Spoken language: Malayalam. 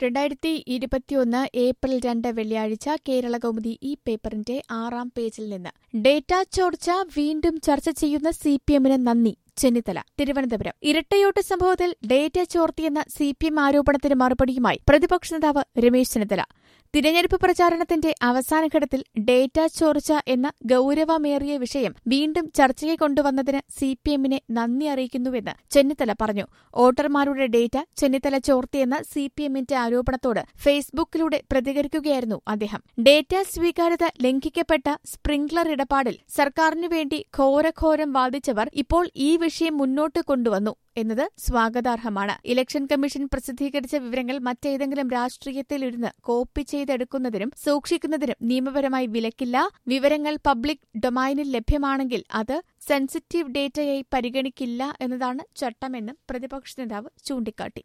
രണ്ടായിരത്തി ഇരുപത്തിയൊന്ന് ഏപ്രിൽ രണ്ട് വെള്ളിയാഴ്ച കേരള കൗമുദി ഈ പേപ്പറിന്റെ ആറാം പേജിൽ നിന്ന് ഡേറ്റ ചോർച്ച വീണ്ടും ചർച്ച ചെയ്യുന്ന സി പി എമ്മിന് നന്ദി ചെന്നിത്തല തിരുവനന്തപുരം ഇരട്ടയോട്ട് സംഭവത്തിൽ ഡേറ്റ ചോർത്തിയെന്ന സി പി എം ആരോപണത്തിന് മറുപടിയുമായി പ്രതിപക്ഷ നേതാവ് രമേശ് ചെന്നിത്തല തിരഞ്ഞെടുപ്പ് പ്രചാരണത്തിന്റെ അവസാനഘട്ടത്തിൽ ഡേറ്റ ചോർച്ച എന്ന ഗൌരവമേറിയ വിഷയം വീണ്ടും ചർച്ചയെ കൊണ്ടുവന്നതിന് സി പി എമ്മിനെ നന്ദി അറിയിക്കുന്നുവെന്ന് ചെന്നിത്തല പറഞ്ഞു വോട്ടർമാരുടെ ഡേറ്റ ചെന്നിത്തല ചോർത്തിയെന്ന സി പി എമ്മിന്റെ ആരോപണത്തോട് ഫേസ്ബുക്കിലൂടെ പ്രതികരിക്കുകയായിരുന്നു അദ്ദേഹം ഡേറ്റ സ്വീകാര്യത ലംഘിക്കപ്പെട്ട സ്പ്രിംഗ്ലർ ഇടപാടിൽ സർക്കാരിനു വേണ്ടി ഘോരഘോരം വാദിച്ചവർ ഇപ്പോൾ ഈ വിഷയം മുന്നോട്ട് കൊണ്ടുവന്നു എന്നത് സ്വാഗതാർഹമാണ് ഇലക്ഷൻ കമ്മീഷൻ പ്രസിദ്ധീകരിച്ച വിവരങ്ങൾ മറ്റേതെങ്കിലും രാഷ്ട്രീയത്തിലിരുന്ന് കോപ്പി ചെയ്തെടുക്കുന്നതിനും സൂക്ഷിക്കുന്നതിനും നിയമപരമായി വിലക്കില്ല വിവരങ്ങൾ പബ്ലിക് ഡൊമൈനിൽ ലഭ്യമാണെങ്കിൽ അത് സെൻസിറ്റീവ് ഡേറ്റയായി പരിഗണിക്കില്ല എന്നതാണ് ചട്ടമെന്നും പ്രതിപക്ഷ നേതാവ് ചൂണ്ടിക്കാട്ടി